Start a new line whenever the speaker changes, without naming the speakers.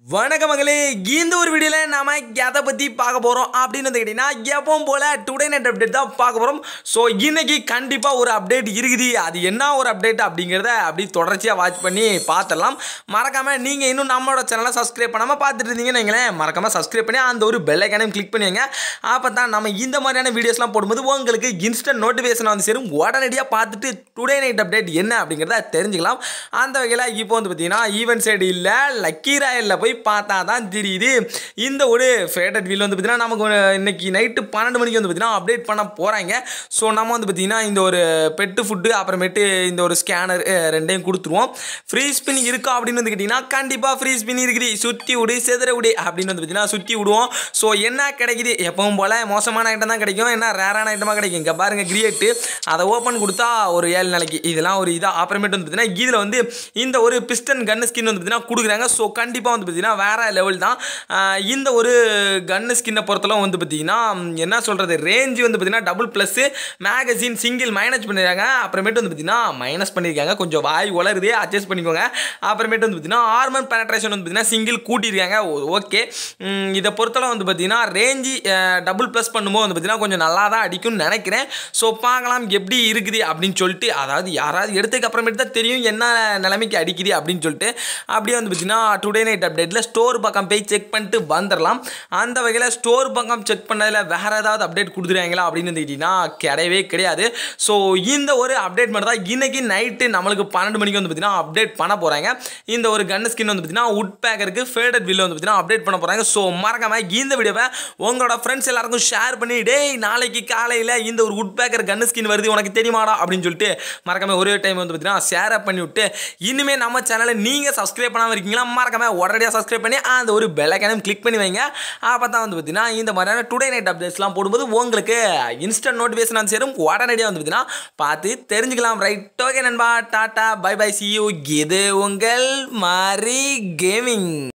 வணக்க மகளே இந்த ஒரு வீடியோவில் நாம எதை பற்றி பார்க்க போகிறோம் அப்படின்னு வந்து கேட்டிங்கன்னா எப்பவும் போல் டுடே நைட் அப்டேட் தான் பார்க்க போகிறோம் ஸோ இன்னைக்கு கண்டிப்பாக ஒரு அப்டேட் இருக்குது அது என்ன ஒரு அப்டேட் அப்படிங்கிறத அப்படி தொடர்ச்சியாக வாட்ச் பண்ணி பார்த்துடலாம் மறக்காமல் நீங்கள் இன்னும் நம்மளோட சேனலை சப்ஸ்கிரைப் பண்ணாமல் பார்த்துட்டு இருந்தீங்கன்னு வைங்களேன் மறக்காமல் சப்ஸ்கிரைப் பண்ணி அந்த ஒரு பெல் ஐக்கானையும் கிளிக் பண்ணுவீங்க அப்போ தான் நம்ம இந்த மாதிரியான வீடியோஸ்லாம் போடும்போது உங்களுக்கு இன்ஸ்டன்ட் நோட்டிஃபிகேஷன் வந்து சேரும் உடனடியாக பார்த்துட்டு டுடே நைட் அப்டேட் என்ன அப்படிங்கிறத தெரிஞ்சுக்கலாம் அந்த வகையில் இப்போ வந்து பார்த்தீங்கன்னா ஈவென்ட் சைடு இல்லை லக்கி ராயலில் போய் பார்த்தா தான் தெரியுது இந்த ஒரு ஃபேட்டட் வீல் வந்து பார்த்தீங்கன்னா நமக்கு ஒரு இன்னைக்கு நைட்டு பன்னெண்டு மணிக்கு வந்து பார்த்தீங்கன்னா அப்டேட் பண்ண போகிறாங்க ஸோ நம்ம வந்து பார்த்தீங்கன்னா இந்த ஒரு பெட்டு ஃபுட்டு அப்புறமேட்டு இந்த ஒரு ஸ்கேனர் ரெண்டையும் கொடுத்துருவோம் ஃப்ரீ ஸ்பின் இருக்கா அப்படின்னு வந்து கேட்டிங்கன்னா கண்டிப்பாக ஃப்ரீ ஸ்பின் இருக்குது சுற்றி விடு செதற விடு அப்படின்னு வந்து பார்த்தீங்கன்னா சுற்றி விடுவோம் ஸோ என்ன கிடைக்குது எப்பவும் போல் மோசமான ஐட்டம் தான் கிடைக்கும் என்ன ரேரான ஐட்டமாக கிடைக்கும் இங்கே பாருங்கள் கிரியேட்டு அதை ஓப்பன் கொடுத்தா ஒரு ஏழு நாளைக்கு இதெல்லாம் ஒரு இதாக அப்புறமேட்டு வந்து பார்த்தீங்கன்னா இதில் வந்து இந்த ஒரு பிஸ்டன் கன் ஸ்கின் வந்து பார்த்தீங்கன்னா கொடுக்குறாங்க ஸோ கண்டிப்பாக வந்து பார்த்தீங்கன்னா வேற லெவல் தான் ஆஹ் இந்த ஒரு கன்னு ஸ்கின்னை பொறுத்தளவு வந்து பார்த்தீங்கன்னா ம், என்ன சொல்கிறது ரேஞ்சு வந்து பார்த்தீங்கன்னா double plus magazine single minus பண்ணியிருக்காங்க அப்புறமேட்டு வந்து பார்த்தீங்கன்னா மைனஸ் பண்ணியிருக்காங்க கொஞ்சம் வாய் உலருதே அட்ஜஸ்ட் பண்ணிக்கோங்க அப்புறமேட்டு வந்து பார்த்தீங்கன்னா ஆர்மன் பெனட்ரேஷன் வந்து பார்த்தீங்கன்னா சிங்கிள் கூட்டியிருக்காங்க ஓகே இதை பொறுத்தளவு வந்து பார்த்தீங்கன்னா ரேஞ்சு டபுள் ப்ளஸ் பண்ணும்போது வந்து பார்த்தீங்கன்னா கொஞ்சம் நல்லா தான் அடிக்கும்னு நினைக்கிறேன் ஸோ பார்க்கலாம் எப்படி இருக்குது அப்படின்னு சொல்லிட்டு அதாவது யாராவது எடுத்ததுக்கு அப்புறமேட்டு தான் தெரியும் என்ன நிலைமைக்கு அடிக்குது அப்படின்னு சொல்லிட்டு அப்படியே வந்து பார்த்தீங்கன்னா டுடே நைட் அப்டேட்டில் ஸ்டோர் பக்கம் போய் செக் பண்ணிட்டு வந்துடலாம் அந்த வகையில் ஸ்டோர் பக்கம் செக் பண்ணதில் வேறு ஏதாவது அப்டேட் கொடுத்துருவாங்களா அப்படின்னு வந்து கேட்டிங்கன்னா கிடையவே கிடையாது ஸோ இந்த ஒரு அப்டேட் மட்டும் தான் இன்னைக்கு நைட்டு நம்மளுக்கு பன்னெண்டு மணிக்கு வந்து பார்த்தீங்கன்னா அப்டேட் பண்ண போகிறாங்க இந்த ஒரு கன் ஸ்கின் வந்து பார்த்தீங்கன்னா உட் பேக்கருக்கு ஃபேடட் வில் வந்து பார்த்தீங்கன்னா அப்டேட் பண்ண போகிறாங்க ஸோ மறக்காம இந்த வீடியோவை உங்களோட ஃப்ரெண்ட்ஸ் எல்லாருக்கும் ஷேர் பண்ணி டேய் நாளைக்கு காலையில் இந்த ஒரு உட் பேக்கர் கன் ஸ்கின் வருது உனக்கு தெரியுமாடா அப்படின்னு சொல்லிட்டு மறக்காம ஒரே டைம் வந்து பார்த்தீங்கன்னா ஷேர் பண்ணி விட்டு இனிமேல் நம்ம சேனலை நீங்கள் சப்ஸ்கிரைப் பண்ணாமல் இருக்கீங்களா மறக்காம உடனடியாக சப்ஸ்கிரைப் பண்ணி அந்த ஒரு பெல்லைக்கானும் கிளிக் பண்ணி வைங்க அப்போ தான் வந்து பார்த்தீங்கன்னா இந்த மாதிரியான டுடே நைட் அப்டேட்ஸ்லாம் போடும்போது உங்களுக்கு இன்ஸ்டன்ட் நோட்டிஃபிகேஷன் வந்து சேரும் உடனடியாக வந்து பார்த்தீங்கன்னா பார்த்து தெரிஞ்சுக்கலாம் ரைட் ஓகே நண்பா டாட்டா பை பை சி யூ இது உங்கள் மாரி கேமிங்